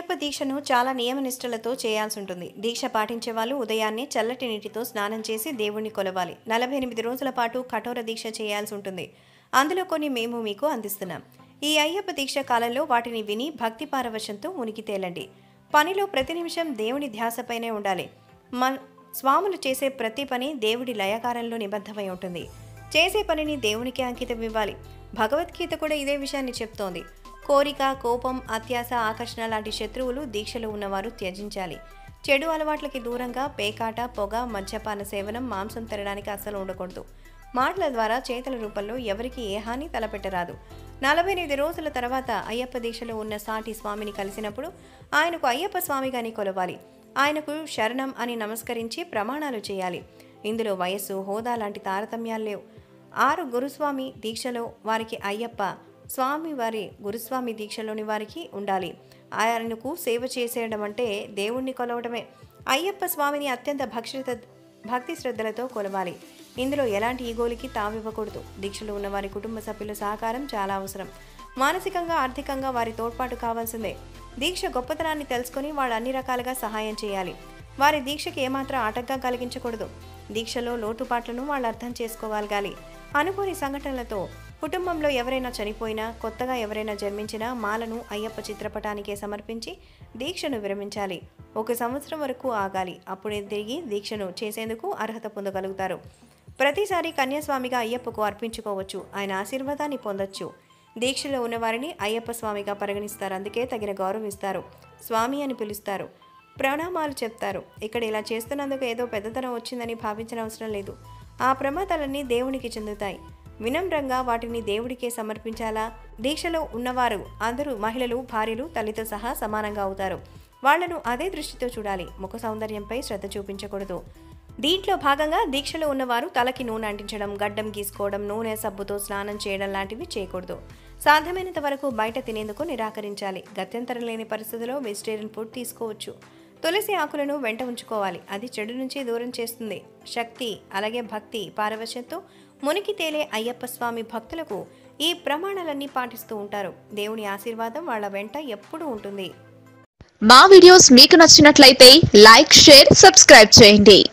అయ్యప్ప దీక్షను చాలా నియమనిష్టలతో చేయాల్సి ఉంటుంది దీక్ష పాటించే వాళ్ళు ఉదయాన్నే చల్లటి నీటితో స్నానం చేసి దేవుణ్ణి కొలవాలి నలభై ఎనిమిది రోజుల పాటు కఠోర దీక్ష చేయాల్సి ఉంటుంది అందులో కొన్ని మేము మీకు అందిస్తున్నాం ఈ అయ్యప్ప దీక్ష కాలంలో వాటిని విని భక్తి పారవశంతో ఉనికి తేలండి పనిలో ప్రతి నిమిషం దేవుని ధ్యాసపైనే ఉండాలి మ స్వాములు చేసే ప్రతి పని దేవుడి లయకారంలో నిబద్ధమై ఉంటుంది చేసే పనిని దేవునికి అంకితం ఇవ్వాలి భగవద్గీత కూడా ఇదే విషయాన్ని చెప్తోంది కోరిక కోపం అత్యాస ఆకర్షణ లాంటి శత్రువులు దీక్షలో ఉన్నవారు త్యజించాలి చెడు అలవాట్లకి దూరంగా పేకాట పొగ మద్యపాన సేవనం మాంసం తినడానికి అస్సలు ఉండకూడదు మాటల ద్వారా చేతల రూపంలో ఎవరికి ఏ హాని తలపెట్టరాదు నలభై ఎనిమిది రోజుల తర్వాత అయ్యప్ప దీక్షలో ఉన్న సాటి స్వామిని కలిసినప్పుడు ఆయనకు అయ్యప్ప స్వామిగాని కొలవాలి ఆయనకు శరణం అని నమస్కరించి ప్రమాణాలు చేయాలి ఇందులో వయస్సు హోదా లాంటి తారతమ్యాలు లేవు ఆరు గురుస్వామి దీక్షలో వారికి అయ్యప్ప స్వామి వారి గురుస్వామి దీక్షలోని వారికి ఉండాలి ఆయనకు సేవ చేసేయడం అంటే దేవుణ్ణి కొలవడమే అయ్యప్ప స్వామిని అత్యంత భక్ష్యత భక్తి శ్రద్ధలతో కొలవాలి ఇందులో ఎలాంటి ఈగోలికి తావివ్వకూడదు దీక్షలో ఉన్న వారి కుటుంబ సభ్యుల సహకారం చాలా అవసరం మానసికంగా ఆర్థికంగా వారి తోడ్పాటు కావాల్సిందే దీక్ష గొప్పతనాన్ని తెలుసుకొని వాళ్ళు అన్ని రకాలుగా సహాయం చేయాలి వారి దీక్షకి ఏమాత్రం ఆటంకం కలిగించకూడదు దీక్షలో లోటుపాట్లను వాళ్ళు అర్థం చేసుకోగలగాలి అనుకోని సంఘటనలతో కుటుంబంలో ఎవరైనా చనిపోయినా కొత్తగా ఎవరైనా జన్మించినా మాలను అయ్యప్ప చిత్రపటానికే సమర్పించి దీక్షను విరమించాలి ఒక సంవత్సరం వరకు ఆగాలి అప్పుడే తిరిగి దీక్షను చేసేందుకు అర్హత పొందగలుగుతారు ప్రతిసారి కన్యాస్వామిగా అయ్యప్పకు అర్పించుకోవచ్చు ఆయన ఆశీర్వాదాన్ని పొందొచ్చు దీక్షలో ఉన్నవారిని అయ్యప్ప స్వామిగా పరిగణిస్తారు అందుకే తగిన గౌరవం ఇస్తారు స్వామి అని పిలుస్తారు ప్రణామాలు చెప్తారు ఇక్కడ ఇలా చేస్తున్నందుకు ఏదో పెద్దతనం వచ్చిందని భావించిన అవసరం లేదు ఆ ప్రమాదాలన్నీ దేవునికి చెందుతాయి వినమ్రంగా వాటిని దేవుడికే సమర్పించాలా దీక్షలో ఉన్నవారు అందరూ మహిళలు భార్యలు తల్లితో సహా సమానంగా అవుతారు వాళ్లను అదే దృష్టితో చూడాలి ముఖ సౌందర్యంపై శ్రద్ధ చూపించకూడదు దీంట్లో భాగంగా దీక్షలో ఉన్నవారు తలకి నూనె అంటించడం గడ్డం గీసుకోవడం నూనె సబ్బుతో స్నానం చేయడం లాంటివి చేయకూడదు సాధ్యమైనంత వరకు బయట తినేందుకు నిరాకరించాలి గత్యంతరం లేని పరిస్థితిలో వెజిటేరియన్ ఫుడ్ తీసుకోవచ్చు తులసి ఆకులను వెంట ఉంచుకోవాలి అది చెడు నుంచి దూరం చేస్తుంది శక్తి అలాగే భక్తి పారవశ్యంతో మునికి తేలే అయ్యప్ప స్వామి భక్తులకు ఈ ప్రమాణాలన్నీ పాటిస్తూ ఉంటారు దేవుని ఆశీర్వాదం వాళ్ళ వెంట ఎప్పుడూ ఉంటుంది మా వీడియోస్ మీకు నచ్చినట్లయితే లైక్ షేర్ సబ్స్క్రైబ్ చేయండి